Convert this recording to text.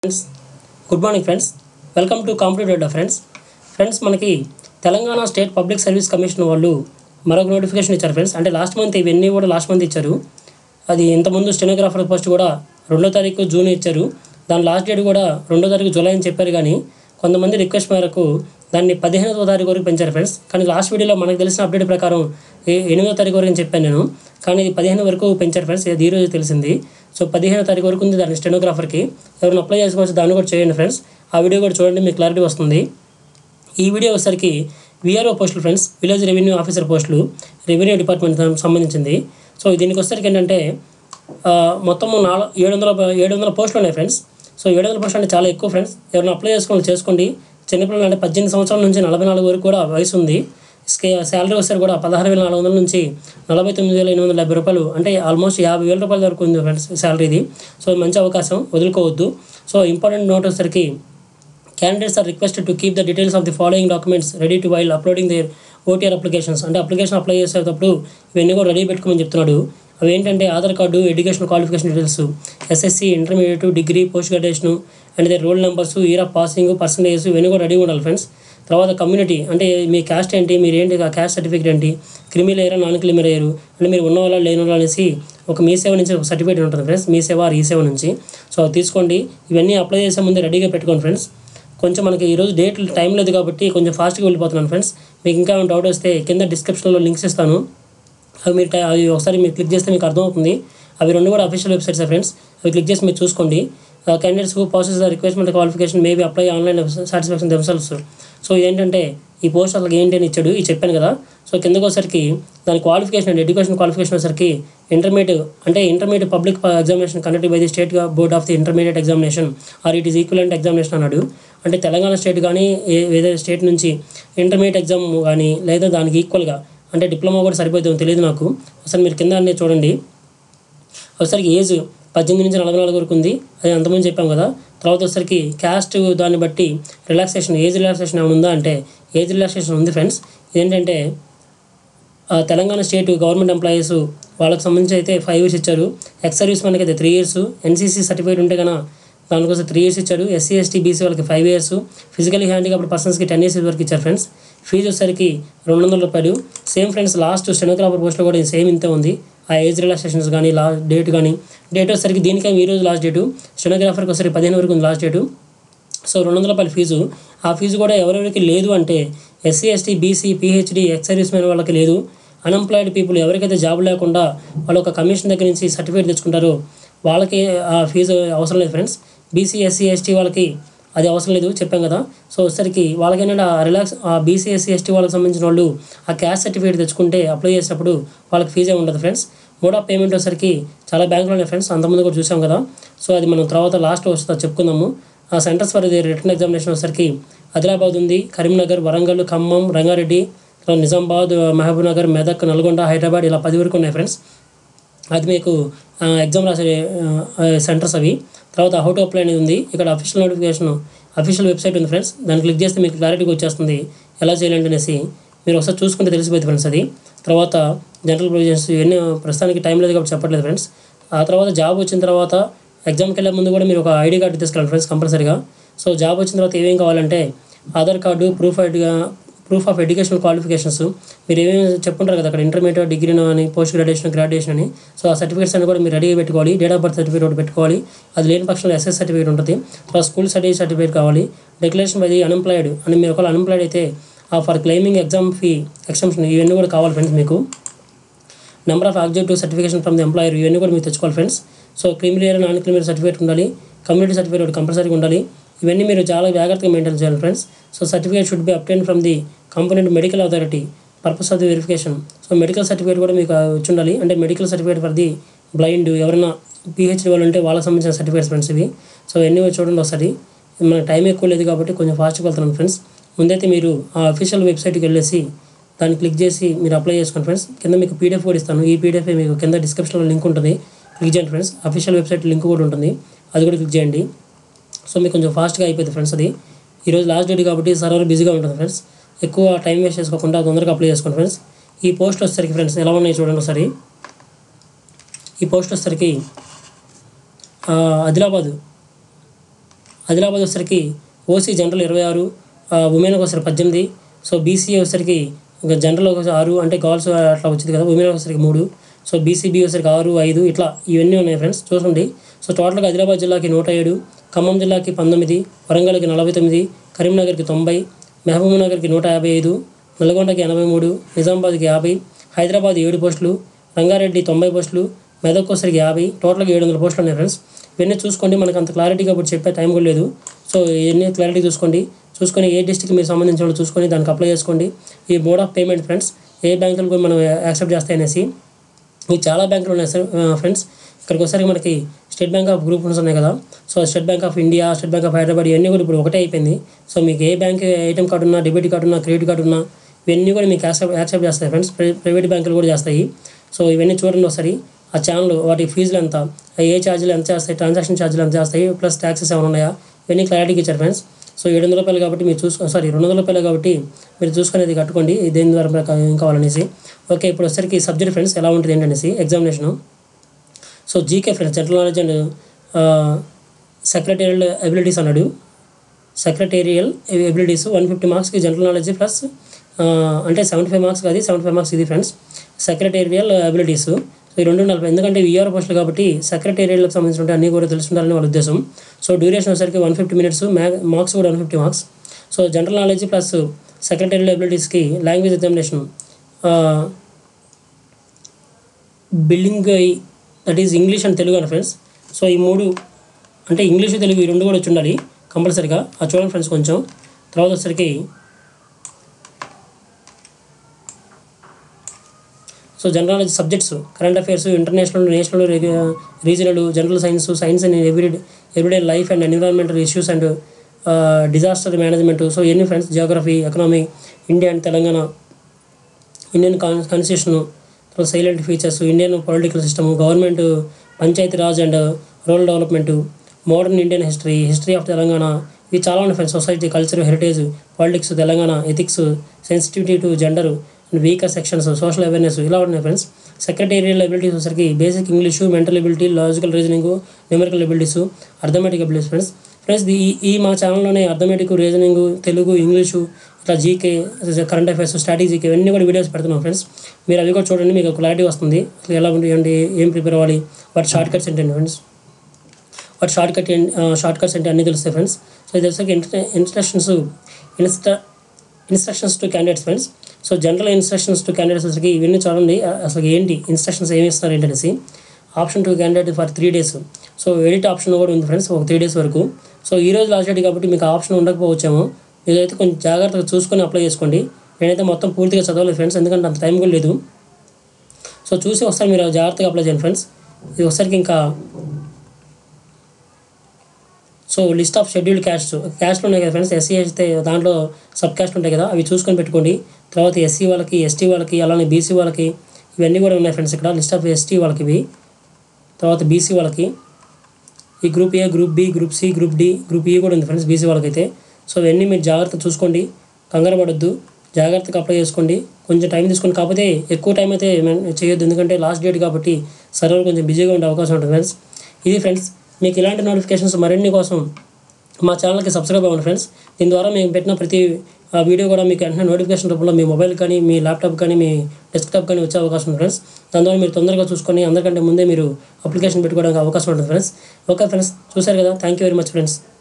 friends good morning friends welcome to competitive data friends friends మనకి Telangana state public service commission వాళ్ళు మరొక notification ఇచ్చారు friends అంటే last month ఇవన్నీ కూడా లాస్ట్ మంత్ ఇచ్చారు అది ఇంతకుముందు స్టెనోగ్రాఫర్ పోస్ట్ కూడా రెండో తారీఖు జూన్ ఇచ్చారు దాని లాస్ట్ డేట్ కూడా రెండో తారీఖు జూలై అని చెప్పారు కానీ కొంతమంది రిక్వెస్ట్ మేరకు దాన్ని పదిహేనవ తారీఖు వరకు పెంచారు ఫ్రెండ్స్ కానీ లాస్ట్ వీడియోలో మనకు తెలిసిన అప్డేట్ ప్రకారం ఏ- ఎనిమిదో తారీఖు వరకు అని చెప్పాను నేను కానీ ఇది పదిహేను వరకు పెంచారు ఫ్రెండ్స్ ఇది ఈ రోజు తెలిసింది సో పదిహేనో తారీఖు వరకు ఉంది దాని స్టెనోగ్రాఫర్కి ఎవరైనా అప్లై చేసుకోవచ్చు దాన్ని కూడా చేయండి ఫ్రెండ్స్ ఆ వీడియో కూడా చూడండి మీకు క్లారిటీ వస్తుంది ఈ వీడియో వచ్చేసరికి విఆర్ఓ పోస్టులు ఫ్రెండ్స్ విలేజ్ రెవెన్యూ ఆఫీసర్ పోస్టులు రెవెన్యూ డిపార్ట్మెంట్ సంబంధించింది సో దీనికి వచ్చేసరికి ఏంటంటే ఆ, మొత్తము నాలుగు ఏడు వందల ఏడు వందల పోస్టులు ఉన్నాయి ఫ్రెండ్స్ సో ఏడు వందల పోస్టులు అంటే చాలా ఎక్కువ ఫ్రెండ్స్ ఎవరైనా అప్లై చేసుకోవాలి చేసుకోండి చిన్నపిల్లలు అంటే పద్దెనిమిది సంవత్సరాల నుంచి నలభై నాలుగు వరకు కూడా వయసు ఉంది స్కే శాలరీ వస్తారు కూడా పదహారు వేల నాలుగు వందల నుంచి నలభై తొమ్మిది వేల ఎనిమిది వందల డెబ్బై రూపాయలు అంటే ఆల్మోస్ట్ యాభై వేల రూపాయల వరకు ఉంది ఫ్రెండ్స్ శాలరీది సో మంచి అవకాశం వదులుకోవద్దు సో ఇంపార్టెంట్ నోట్ వచ్చేసరికి candidates are requested to keep the details of the following documents ready to while uploading their OTR applications అంటే అప్లికేషన్ అప్లై చేసేటప్పుడు ఇవన్నీ కూడా రెడీ పెట్టుకోమని చెప్తున్నాడు అవి ఏంటంటే Aadhaar card education qualification details SSC intermediate degree post graduation and the roll numbers year of passing percentage ఇవన్నీ కూడా రెడీ ఉండాలి ఫ్రెండ్స్ తర్వాత కమ్యూనిటీ అంటే మీ క్యాస్ట్ ఏంటి మీరు ఏంటి ఆ క్యాస్ట్ సర్టిఫికేట్ ఏంటి క్రిమి లేయరా నాన్ క్రిమి లేయరు అంటే మీరు ఉన్న వాళ్ళ లేని వాళ్ళ అనేసి ఒక మీ సేవ నుంచి ఒక సర్టిఫికేట్ ఉంటుంది ఫ్రెండ్స్ మీ సేవ ఆర్ ఈ సేవ నుంచి సో అది తీసుకోండి ఇవన్నీ అప్లై చేసే ముందే రెడీగా పెట్టుకోండి ఫ్రెండ్స్ కొంచెం మనకి ఈరోజు డేట్ టైం లేదు కాబట్టి కొంచెం ఫాస్ట్గా వెళ్ళిపోతున్నాను ఫ్రెండ్స్ మీకు ఇంకా ఏమైనా డౌట్ వస్తే కింద డిస్క్రిప్షన్లో లింక్స్ ఇస్తాను అవి మీరు టై- అవి ఒకసారి మీరు క్లిక్ చేస్తే మీకు అర్థమవుతుంది అవి రెండు కూడా అఫీషియల్ వెబ్సైట్స్ ఫ్రెండ్స్ అవి క్లిక్ చేసి మీరు చూసుకోండి candidates who process the requirement qualification maybe apply online satisfaction themselves so ఇదేంటంటే ఈ పోస్ట్ అసలు ఏంటి అని ఇచ్చాడు ఇది చెప్పాను కదా సో కిందకు వచ్చరికి దాని క్వాలిఫికేషన్ అండ్ ఎడ్యుకేషన్ క్వాలిఫికేషన్ వచ్చరికి ఇంటర్మీడియట్ అంటే intermediate public examination conduct by the state board of the intermediate examination or it is equivalent examination అన్నాడు అంటే తెలంగాణ స్టేట్ కానీ ఏ- ఏదైనా స్టేట్ నుంచి ఇంటర్మీడియట్ ఎగ్జామ్ కానీ లేదా దానికి ఈక్వల్గా అంటే డిప్లొమా కూడా సరిపోతుందో తెలియదు నాకు ఒకసారి మీరు కింద అన్నీ చూడండి ఒకసారికి ఏజ్ పద్దెనిమిది నుంచి నలభై నాలుగు వరకు ఉంది అది అంతమంది చెప్పాం కదా తర్వాత వచ్చేసరికి క్యాస్ట్ దాన్ని బట్టి రిలాక్సేషన్ ఏజ్ రిలాక్సేషన్ ఏమైనా ఉందా అంటే ఏజ్ రిలాక్సేషన్ ఉంది ఫ్రెండ్స్ ఇదేంటంటే ఆ, తెలంగాణ స్టేట్ గవర్నమెంట్ ఎంప్లాయీస్ వాళ్ళకి సంబంధించి అయితే ఫైవ్ ఇయర్స్ ఇచ్చారు ఎక్స్ సర్వీస్ మనకి అయితే త్రీ ఇయర్స్ ఎన్సీసీ సర్టిఫికేట్ ఉంటే కన్నా దానికోసం త్రీ ఇయర్స్ ఇచ్చారు ఎస్సీ ఎస్టీ బీసీ వాళ్ళకి ఫైవ్ ఇయర్స్ ఫిజికలీ హ్యాండిక్యాప్డ్ పర్సన్స్కి టెన్ ఇయర్స్ వరకు ఇచ్చారు ఫ్రెండ్స్ ఫీజు వచ్చేసరికి రెండు వందల రూపాయలు సేమ్ ఫ్రెండ్స్ లాస్ట్ స్టెనోగ్రాఫర్ పోస్ట్లో కూడా సేమ్ ఇంతే ఉంది ఆ ఏజ్ రిలాక్సేషన్స్ కానీ లా డేట్ కానీ డేట్ వచ్చేసరికి దీనికే ఈ రోజు లాస్ట్ డేటు స్టెనోగ్రాఫర్కి వచ్చేసరికి పదిహేను వరకు ఉంది లాస్ట్ డేటు సో రెండు వందల రూపాయల ఫీజు ఆ ఫీజు కూడా ఎవరెవరికి లేదు అంటే SC ST BC PhD ex service man వాళ్ళకి లేదు అన్ఎంప్లాయిడ్ పీపుల్ ఎవరికైతే జాబ్ లేకుండా వాళ్ళు ఒక కమిషన్ దగ్గర నుంచి సర్టిఫికేట్ తెచ్చుకుంటారో వాళ్ళకి ఆ ఫీజు అవసరం లేదు ఫ్రెండ్స్ బీసీ ఎస్సీ ఎస్టీ వాళ్ళకి అది అవసరం లేదు చెప్పాం కదా సో వచ్చేసరికి వాళ్ళకి ఏంటంటే ఆ రిలాక్స్ ఆ బీసీ ఎస్సీ ఎస్టీ వాళ్ళకి సంబంధించిన వాళ్ళు ఆ క్యాస్ట్ సర్టిఫికేట్ తెచ్చుకుంటే అప్లై చేసినప్పుడు వాళ్ళకి ఫీజే ఉండదు ఫ్రెండ్స్ మోడ్ ఆఫ్ పేమెంట్ వచ్చేసరికి చాలా బ్యాంకులు ఉన్నాయి ఫ్రెండ్స్ అంతమంది కూడా చూసాం కదా సో అది మనం తర్వాత లాస్ట్ వస్తా చెప్పుకుందాము ఆ సెంటర్స్ ఫర్ ఇది రిటర్న్ ఎగ్జామినేషన్ వచ్చేసరికి ఆదిలాబాద్ ఉంది కరీంనగర్ వరంగల్ ఖమ్మం రంగారెడ్డి తర్వాత నిజామాబాద్ మహబూబ్ నగర్ మెదక్ నల్గొండ హైదరాబాద్ ఇలా పది వరకు ఉన్నాయి ఫ్రెండ్స్ అది మీకు ఆ, ఎగ్జామ్ రాసే ఆ, సెంటర్స్ అవి తర్వాత హౌ టు అప్లై అనేది ఉంది ఇక్కడ అఫీషియల్ నోటిఫికేషన్ అఫీషియల్ వెబ్సైట్ ఉంది ఫ్రెండ్స్ దాన్ని క్లిక్ చేస్తే మీకు క్లారిటీగా వచ్చేస్తుంది ఎలా చేయాలంటే అనేసి మీరు ఒకసారి చూసుకుంటే తెలిసిపోతుంది ఫ్రెండ్స్ అది తర్వాత జనరల్ ప్రొవిజన్స్ ఇవన్నీ ప్రస్తుతానికి టైం లేదు కాబట్టి చెప్పట్లేదు ఫ్రెండ్స్ ఆ తర్వాత జాబ్ వచ్చిన తర్వాత ఎగ్జామ్కి వెళ్ళే ముందు కూడా మీరు ఒక ఐడి కార్డు తీసుకెళ్ళండి ఫ్రెండ్స్ కంపల్సరీగా సో జాబ్ వచ్చిన తర్వాత ఏమేం కావాలంటే ఆధార్ కార్డు ప్రూఫ్ ఐడిగా ప్రూఫ్ ఆఫ్ ఎడ్యుకేషనల్ క్వాలిఫికేషన్స్ మీరు ఏమేమి చెప్పుంటారు కదా అక్కడ ఇంటర్మీడియట్ డిగ్రీ అని పోస్ట్ గ్రాడ్యుయేషన్ గ్రాడ్యుయేషన్ అని సో ఆ సర్టిఫికేట్స్ అన్ని కూడా మీరు రెడీగా పెట్టుకోవాలి డేట్ ఆఫ్ బర్త్ సర్టిఫికేట్ ఒకటి పెట్టుకోవాలి అది లేని పక్షంలో ఎస్ఎస్ సర్టిఫికేట్ ఉంటుంది తర్వాత స్కూల్ స్టడీ సర్టిఫికేట్ కావాలి డిక్లరేషన్ బై అన్ఎంప్లాయిడ్ అని మీరు ఒకవేళ అన్ఎంప్లాయిడ్ అయితే ఆ for claiming exam fee exemption ఇవన్నీ కూడా కావాలి ఫ్రెండ్స్ మీకు number of objective certification from the employer ఇవన్నీ కూడా మీరు తెచ్చుకోవాలి friends so creamy layer non creamy layer certificate ఉండాలి కమ్యూనిటీ సర్టిఫికేట్ ఒకటి కంపల్సరీగా ఉండాలి ఇవన్నీ మీరు చాలా జాగ్రత్తగా మెయింటైన్ చేయాలి friends so certificate should be obtain from the component medical authority purpose of the verification so medical certificate కూడా మీకు వచ్చి ఉండాలి అంటే medical certificate for the blind ఎవరైనా పిహెచ్డి వాళ్ళు ఉంటే వాళ్ళకి సంబంధించిన సర్టిఫికేట్స్ ఫ్రెండ్స్ ఇవి సో ఎన్ని చూడండి ఒకసారి మన టైం ఎక్కువ లేదు కాబట్టి కొంచెం ఫాస్ట్గా వెళ్తున్నాను ఫ్రెండ్స్ ముందైతే మీరు ఆ అఫీషియల్ వెబ్సైట్కి వెళ్ళేసి దాన్ని క్లిక్ చేసి మీరు అప్లై చేసుకోండి ఫ్రెండ్స్ కింద మీకు పీడిఎఫ్ కూడా ఇస్తాను ఈ పీడిఎఫ్ మీకు కింద డిస్క్రిప్షన్లో లింక్ ఉంటుంది క్లిక్ చేయండి ఫ్రెండ్స్ అఫీషియల్ వెబ్సైట్ లింక్ కూడా ఉంటుంది అది కూడా క్లిక్ చేయండి సో మీకు కొంచెం ఫాస్ట్గా అయిపోతుంది ఫ్రెండ్స్ అది ఈరోజు లాస్ట్ డేట్ కాబట్టి సర్వర్ బిజీగా ఉంటుంది ఫ్రెండ్స్ ఎక్కువ టైం వేస్ట్ చేసుకోకుండా తొందరగా అప్లై చేసుకోండి ఫ్రెండ్స్ ఈ పోస్ట్ వచ్చేసరికి ఫ్రెండ్స్ ఎలా ఉన్నాయి చూడండి ఒకసారి ఈ పోస్ట్ వచ్చేసరికి ఆ, ఆదిలాబాద్ ఆదిలాబాద్ వచ్చేసరికి ఓసీ జనరల్ ఇరవై ఆరు ఉమెన్కి వచ్చేసరికి పద్దెనిమిది సో బీసీఏ వచ్చేసరికి ఇంకా జనరల్ వచ్చేసరికి ఆరు అంటే గర్ల్స్ అట్లా వచ్చింది కదా ఉమెన్ వచ్చేసరికి మూడు సో బీసీబీ వచ్చేసరికి ఆరు ఐదు ఇట్లా ఇవన్నీ ఉన్నాయి ఫ్రెండ్స్ చూడండి సో టోటల్గా ఆదిలాబాద్ జిల్లాకి నూట ఏడు ఖమ్మం జిల్లాకి పంతొమ్మిది వరంగల్కి నలభై తొమ్మిది కరీంనగర్కి తొంభై మహబూబ్ నగర్కి నూట యాభై ఐదు నల్గొండకి ఎనభై మూడు నిజామాబాద్కి యాభై హైదరాబాద్ ఏడు పోస్టులు రంగారెడ్డి తొంభై పోస్టులు మెదక్ వచ్చరికి యాభై టోటల్గా ఏడు వందల పోస్టులు ఉన్నాయి ఫ్రెండ్స్ ఇవన్నీ చూసుకోండి మనకు అంత క్లారిటీగా ఇప్పుడు చెప్పే టైం కూడా లేదు సో ఇవన్నీ క్లారిటీ చూసుకోండి చూసుకొని ఏ డిస్ట్రిక్ట్ మీరు సంబంధించిన వాళ్ళు చూసుకొని దానికి అప్లై చేసుకోండి ఈ మోడ్ ఆఫ్ పేమెంట్ ఫ్రెండ్స్ ఏ బ్యాంకులు కూడా మనం యాక్సెప్ట్ చేస్తాయి అనేసి ఇవి చాలా బ్యాంకులు ఉన్నాయి సార్ ఫ్రెండ్స్ ఇక్కడికి వచ్చేసరికి మనకి స్టేట్ బ్యాంక్ ఆఫ్ గ్రూప్ ఉన్నాయి కదా so state bank of India state bank of Hyderabad ఇవన్నీ కూడా ఇప్పుడు ఒకటే అయిపోయింది సో మీకు ఏ బ్యాంక్ ఏటీఎం కార్డు ఉన్నా డెబిట్ కార్డు ఉన్నా క్రెడిట్ కార్డు ఉన్నా ఇవన్నీ కూడా మీకు యాక్సెప్ట్ యాక్సెప్ట్ చేస్తాయి ఫ్రెండ్స్ ప్రైవేట్ బ్యాంకులు కూడా చేస్తాయి సో ఇవన్నీ చూడండి ఒకసారి ఆ ఛానల్ వాటి ఫీజులు ఎంత ఏ ఛార్జీలు ఎంత చేస్తాయి ట్రాన్సాక్షన్ ఛార్జీలు ఎంత చేస్తాయి ప్లస్ ట్యాక్సెస్ ఏమైనా ఉన్నాయా ఇవన్నీ క్లారిటీగా ఇచ్చారు ఫ్రెండ్స్ సో ఏడు వందల రూపాయలు కాబట్టి మీరు చూసుకో సారీ రెండు వందల రూపాయలు కాబట్టి మీరు చూసుకునేది కట్టుకోండి దేని ద్వారా మీకు ఏం కావాలనేసి ఓకే ఇప్పుడు వచ్చేసరికి సబ్జెక్ట్ ఫ్రెండ్స్ ఎలా ఉంటుంది ఏంటనేసి examination so GK friends general knowledge and secretarial abilities అన్నాడు సెక్రటేరియల్ ఎబిలిటీస్ వన్ ఫిఫ్టీ మార్క్స్కి జనరల్ నాలెడ్జ్ ప్లస్ అంటే సెవెంటీ ఫైవ్ మార్క్స్ కాదు సెవెంటీ ఫైవ్ మార్క్స్ ఇది ఫ్రెండ్స్ సెక్రటేరియల్ అబిలిటీస్ ఈ రెండు నలభై ఎందుకంటే విఆర్ పోస్టులు కాబట్టి సెక్రటేరియల్కి సంబంధించిన అన్నీ కూడా తెలుసుండాలని వాళ్ళ ఉద్దేశం సో డ్యూరేషన్ వచ్చేసరికి వన్ ఫిఫ్టీ మినిట్స్ మ్యా మార్క్స్ కూడా one fifty marks so general knowledge plus secretarial అబిలిటీస్కి language examination building that is English and Telugu అని ఫ్రెండ్స్ సో ఈ మూడు అంటే ఇంగ్లీష్ తెలుగు ఈ రెండు కూడా వచ్చి ఉండాలి కంపల్సరీగా అది చూడండి ఫ్రెండ్స్ కొంచెం తర్వాత వచ్చేసరికి so general knowledge subjects current affairs international national regional general science science and every everyday life and environmental issues and disaster management so ఎన్ని friends geography economy India and Telangana Indian కాన్ కాన్స్టిట్యూషన్ తర్వాత silent features Indian political system government panchayati raj and rural development modern Indian history history of Telangana ఇవి చాలా ఉన్నాయి friends society culture heritage politics Telangana ethics sensitivity to gender and weaker sections social awareness ఇలా ఉన్నాయి friends secretarial abilities వచ్చరికి basic English mental ability logical reasoning numerical abilities arithmetic abilities friends friends ఈ ఈ మా ఛానల్లోనే అర్థమెటిక్ రీజనింగ్ తెలుగు ఇంగ్లీషు ఇట్లా GK current affairs స్ట్రాటజీకి ఇవన్నీ కూడా వీడియోస్ పెడుతున్నాం ఫ్రెండ్స్ మీరు అవి కూడా చూడండి మీకు క్లారిటీ వస్తుంది అసలు ఎలా ఉంటుంది ఏం ప్రిపేర్ అవ్వాలి వాటి షార్ట్ కట్స్ ఏంటండి ఫ్రెండ్స్ వాటి షార్ట్ కట్ షార్ట్ కట్స్ అంటే అన్నీ తెలుస్తాయి ఫ్రెండ్స్ సో ఇది వచ్చేసరికి ఇన్స్ట్రక్షన్స్ ఇన్స్ట్ర instructions to candidates friends so general instructions to candidates వచ్చరికి ఇవన్నీ చూడండి అసలు ఏంటి ఇన్స్ట్రక్షన్స్ ఏమి ఇస్తారు ఏంటనేసి option to candidate for three days so edit option కూడా ఉంది ఫ్రెండ్స్ ఒక త్రీ డేస్ వరకు సో ఈ రోజు లాస్ట్ డేట్ కాబట్టి మీకు ఆప్షన్ ఉండకపోవచ్చేమో ఇదైతే కొంచెం జాగ్రత్తగా చూసుకొని అప్లై చేసుకోండి నేనైతే మొత్తం పూర్తిగా చదవలేదు ఫ్రెండ్స్ ఎందుకంటే అంత టైం కూడా లేదు సో చూసి ఒకసారి మీరు జాగ్రత్తగా అప్లై చేయండి ఫ్రెండ్స్ ఇది ఒకసారికి ఇంకా so list of scheduled caste క్యాస్ట్లు ఉన్నాయి కదా ఫ్రెండ్స్ ఎస్సీ అయితే దాంట్లో సబ్ క్యాస్ట్ ఉంటాయి కదా అవి చూసుకొని పెట్టుకోండి తర్వాత ఎస్సీ వాళ్ళకి ఎస్టీ వాళ్ళకి అలానే బీసీ వాళ్ళకి ఇవన్నీ కూడా ఉన్నాయి ఫ్రెండ్స్ ఇక్కడ లిస్ట్ ఆఫ్ ఎస్టీ వాళ్ళకి ఇవి తర్వాత బీసీ వాళ్ళకి ఈ group A group B group C group D group E కూడా ఉంది ఫ్రెండ్స్ బీసీ వాళ్ళకైతే సో ఇవన్నీ మీరు జాగ్రత్త చూసుకోండి కంగారు పడొద్దు జాగ్రత్తగా అప్లై చేసుకోండి కొంచెం టైం తీసుకోండి కాకపోతే ఎక్కువ టైం అయితే మెన్- చేయొద్దు ఎందుకంటే లాస్ట్ డేట్ కాబట్టి సర్వర్ కొంచెం బిజీగా ఉండే అవకాశం ఉంటుంది ఫ్రెండ్స్ ఇది ఫ్రెండ్స్ మీకు ఇలాంటి నోటిఫికేషన్స్ మరిన్ని కోసం మా ఛానల్కి సబ్స్క్రైబ్ అవ్వండి ఫ్రెండ్స్ దీని ద్వారా మేము పెట్టిన ప్రతి ఆ, వీడియో కూడా మీకు వెంటనే నోటిఫికేషన్ రూపంలో మీ మొబైల్ కానీ మీ ల్యాప్టాప్ కానీ మీ డెస్క్టాప్ కానీ వచ్చే అవకాశం ఉంది ఫ్రెండ్స్ దాని ద్వారా మీరు తొందరగా చూసుకొని అందరికంటే ముందే మీరు అప్లికేషన్ పెట్టుకోవడానికి అవకాశం ఉంటుంది ఫ్రెండ్స్ ఓకే ఫ్రెండ్స్ చూశారు కదా thank you very much friends